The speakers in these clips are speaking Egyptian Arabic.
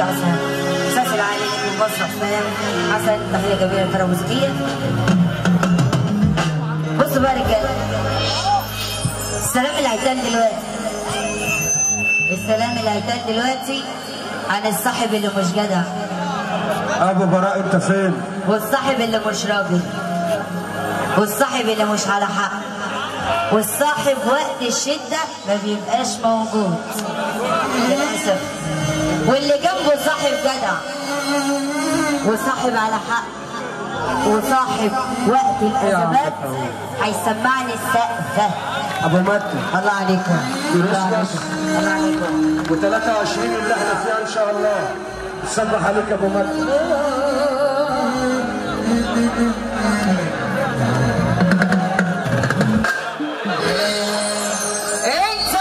حسن اساس العائله من مصر حسام حسن تحيه جميله للفرقه الموسيقيه بصوا بقى يا رجاله السلام اللي هيتقال دلوقتي السلام اللي هيتقال دلوقتي عن الصاحب اللي مش جدع ابو براء انت فين والصاحب اللي مش راجل والصاحب اللي مش على حق والصاحب وقت الشدة ما بيبقاش موجود للأسف واللي جنبه صاحب جدع وصاحب على حق وصاحب وقت الأزمات هيسمعني السقفة ابو متى الله عليكم الله عليكم الله عليكم و23 اللي احنا فيها ان شاء الله تصبح عليك يا ابو متى انت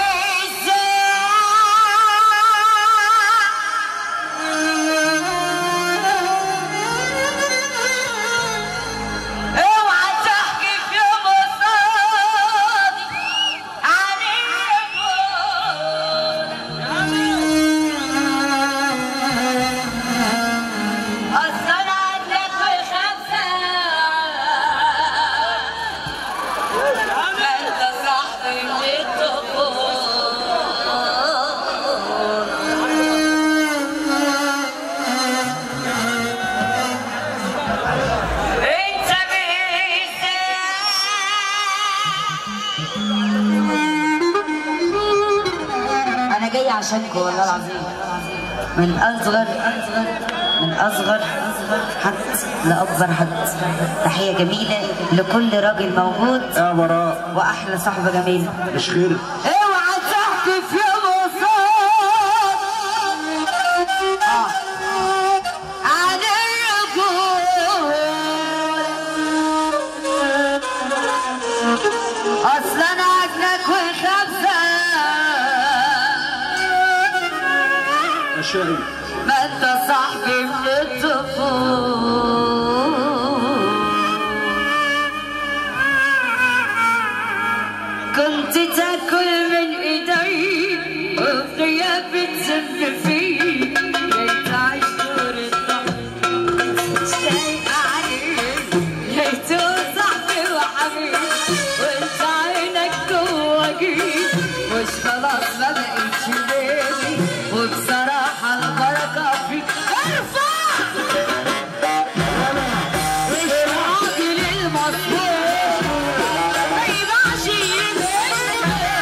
بالساعة اوعى تحكي في مصادي عليكم اصل انا عندك بخمسة انت صاحبي من الطفولة انت بيساعد انا جاي عشانكم والله العظيم من اصغر من اصغر حد لاكبر حد تحيه جميله لكل راجل موجود يا براء واحلى صحبه جميله مش خير اوعى تحكي في مصاب آه. عن الرجول اصل انا عجلك وخمسه يا شقي ما انت صاحبي من الطفولة كنت تاكل من ايدي وفي غيابي تسب فيه ليت عشور الضحك شايف عليك ليت صاحبي وحبيبي وانت عينك جوا جيب مش خلاص ما بقتش بيبي وبصراحة البركة فيك ارفع الراجل المظبوط ما يبقاش يمشي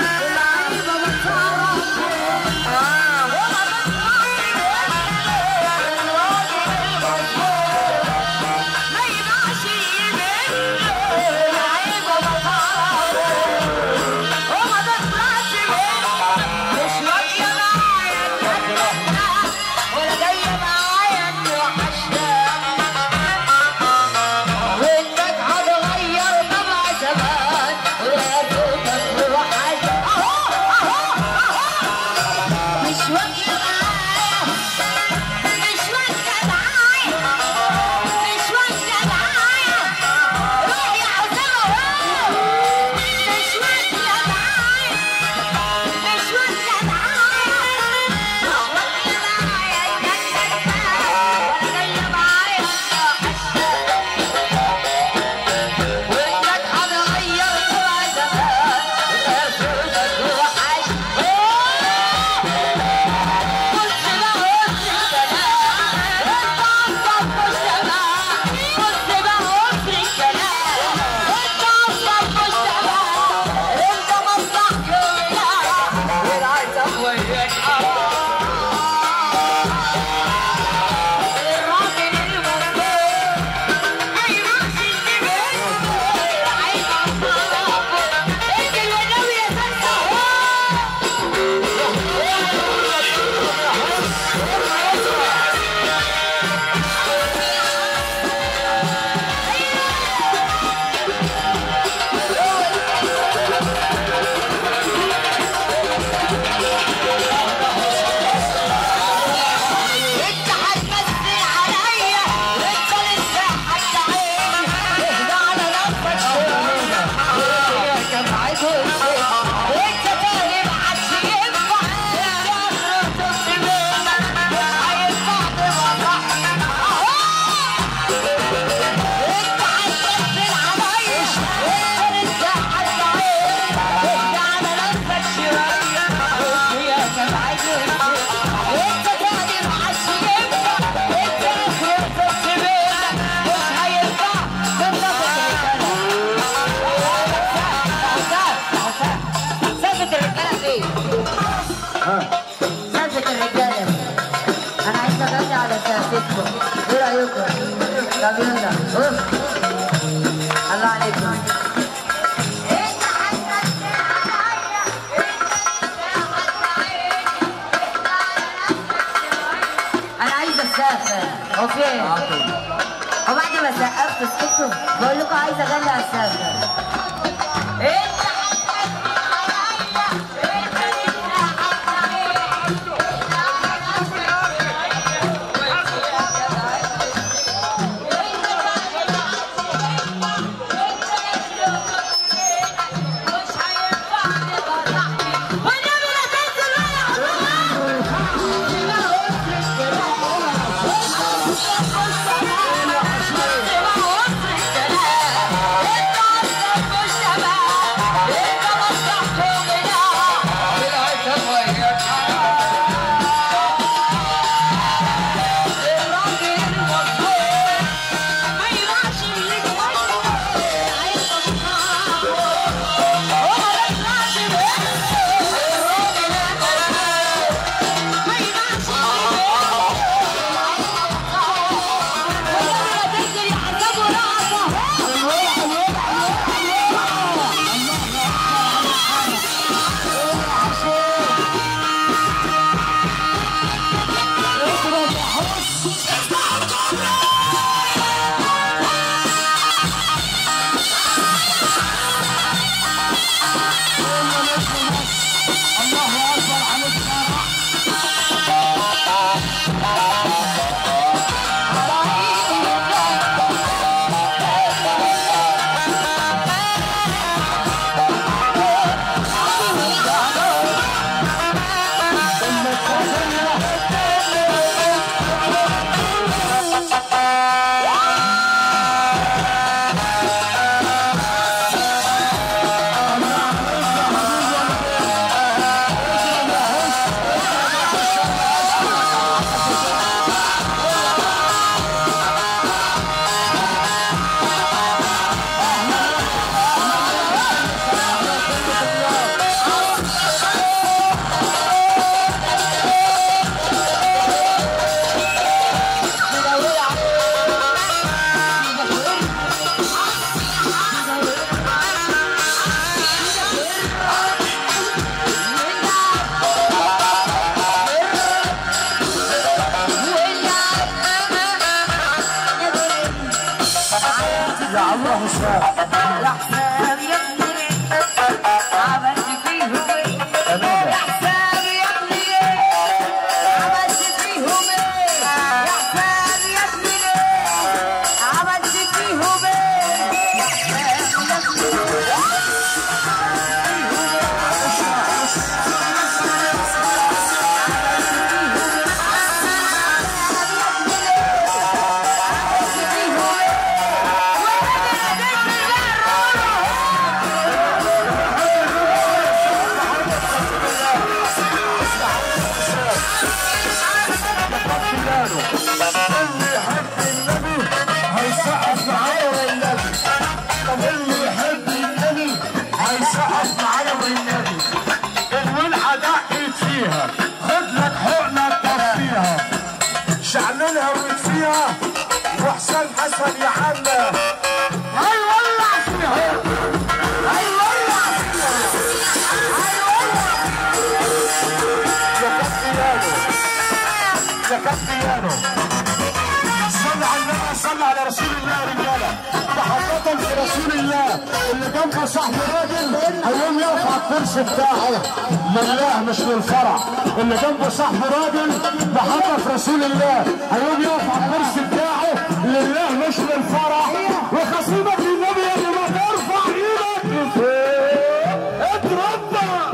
الرجاله فين؟ ها سقفة الرجاله انا عايز اغني على سقفتكم ايه رايكم؟ طب يلا اوف الله عليكم انا عايزه اسقف هو فين؟ وبعد ما سقفت سكتوا بقول لكم عايزه اغني على السقف يا الله الشاب الأحساب يا ابني عملت فيهم ايه؟ الأحساب يا ابني عملت فيهم ايه؟ الأحساب يا ابني عملت فيهم ايه؟ الأحساب يا ابني اللي يحب النبي هيسقف معايا والنبي طب اللي يحب النبي هيسقف معايا والنبي الولعة دقت فيها خد لك حقنة تطفيها شعللها وتفيها وحسين حسن يا عم هيولع فيها هيولع فيها يا كابتيانو يا كابتيانو صل على النبي صل على رسول الله يا رجاله تحطم في رسول الله اللي جنبه صاحبه راجل هيقوم يقف على الكرسي بتاعه لله مش للفرع اللي جنبه صاحبه راجل محبه في رسول الله هيقوم يقف على الكرسي بتاعه لله مش للفرع وخصيمك للنبي اللي ما ترفع ايدك لفوق اتربى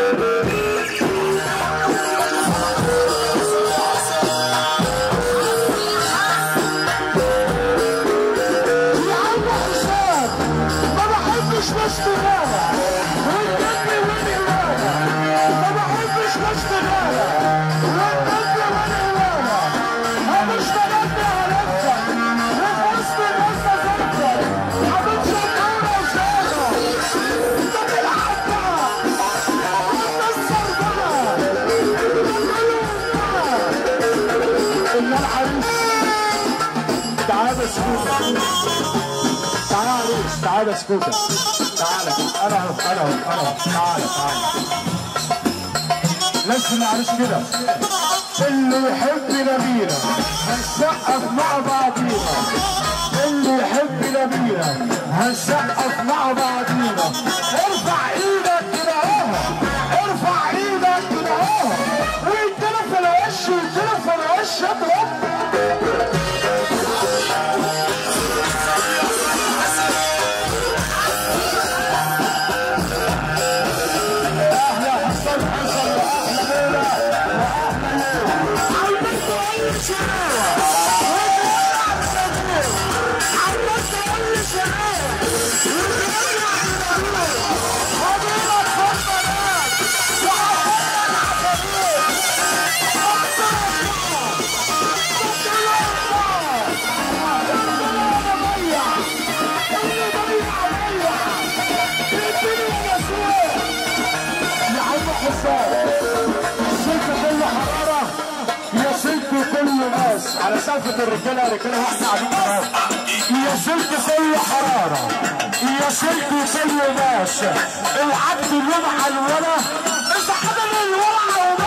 يا عم حسام ما بحبش ناس تغالى والنبي وانا وانا ما بحبش ناس تغالى والنبي وانا وانا ما مش بغني على نفسك وفي وسط الناس بفكر تعالى يا عريس تعالى سكوتة تعالى انا اهو انا اهو انا اهو تعالى تعالى لسه العريس كده اللي يحب نبينا هنسقف مع بعضينا اللي يحب نبينا هنسقف مع بعضينا ارفع ايدك كده اهو ارفع ايدك كده اهو وادينا في الوش وادينا في الوش اضرب احلى حسن حسن واحلى ليله واحلى يوم عايزك تقول شعر عايزك تقول شعر يا عم حسام سلك كل حرارة يا سلك كل ناس على سقفة الرجالة رجالة واحدة قاعدين اهو يا سلك كل حرارة يا سلك كل ناس العبد اليوم على الولا انت حضر الورقة